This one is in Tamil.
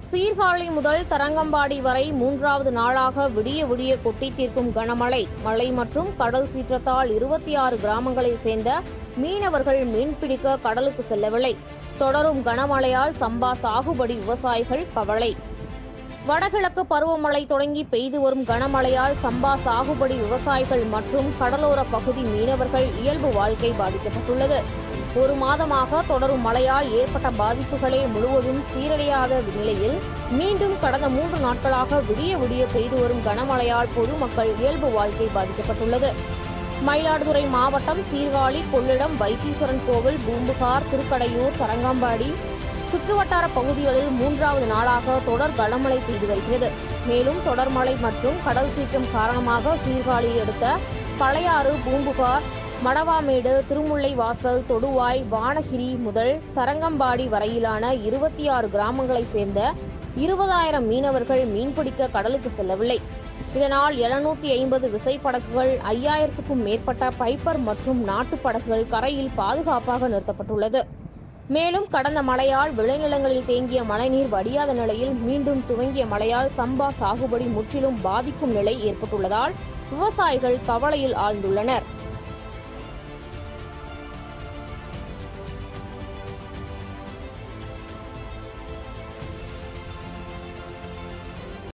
சீர்காழி முதல் தரங்கம்பாடி வரை மூன்றாவது நாளாக விடிய விடிய கொட்டி தீர்க்கும் கனமழை மழை மற்றும் கடல் சீற்றத்தால் இருபத்தி ஆறு கிராமங்களைச் சேர்ந்த மீனவர்கள் மீன்பிடிக்க கடலுக்கு செல்லவில்லை தொடரும் கனமழையால் சம்பா சாகுபடி விவசாயிகள் கவலை வடகிழக்கு பருவமழை தொடங்கி பெய்து வரும் கனமழையால் சம்பா சாகுபடி விவசாயிகள் மற்றும் கடலோர பகுதி மீனவர்கள் இயல்பு வாழ்க்கை பாதிக்கப்பட்டுள்ளது ஒரு மாதமாக தொடரும் மழையால் ஏற்பட்ட பாதிப்புகளே முழுவதும் சீரடையாத நிலையில் மீண்டும் கடந்த மூன்று நாட்களாக விடிய விடிய பெய்து வரும் கனமழையால் பொதுமக்கள் இயல்பு வாழ்க்கை பாதிக்கப்பட்டுள்ளது மயிலாடுதுறை மாவட்டம் சீர்காழி கொள்ளிடம் வைத்தீஸ்வரன் கோவில் பூம்புகார் திருக்கடையூர் தரங்கம்பாடி சுற்றுவட்டார பகுதிகளில் மூன்றாவது நாளாக தொடர் கனமழை பெய்து வருகிறது மேலும் தொடர் மழை மற்றும் கடல் சீற்றம் காரணமாக சீர்காழியை அடுத்த பழையாறு பூம்புகார் மடவாமேடு திருமுல்லை வாசல் தொடுவாய் வானகிரி முதல் தரங்கம்பாடி வரையிலான இருபத்தி ஆறு கிராமங்களைச் சேர்ந்த இருபதாயிரம் மீனவர்கள் மீன்பிடிக்க கடலுக்கு செல்லவில்லை இதனால் எழுநூத்தி ஐம்பது விசைப்படகுகள் ஐயாயிரத்துக்கும் மேற்பட்ட பைப்பர் மற்றும் நாட்டுப் படகுகள் கரையில் பாதுகாப்பாக நிறுத்தப்பட்டுள்ளது மேலும் கடந்த மழையால் விளைநிலங்களில் தேங்கிய மழைநீர் வடியாத நிலையில் மீண்டும் துவங்கிய மழையால் சம்பா சாகுபடி முற்றிலும் பாதிக்கும் நிலை ஏற்பட்டுள்ளதால் விவசாயிகள் கவலையில் ஆழ்ந்துள்ளனர்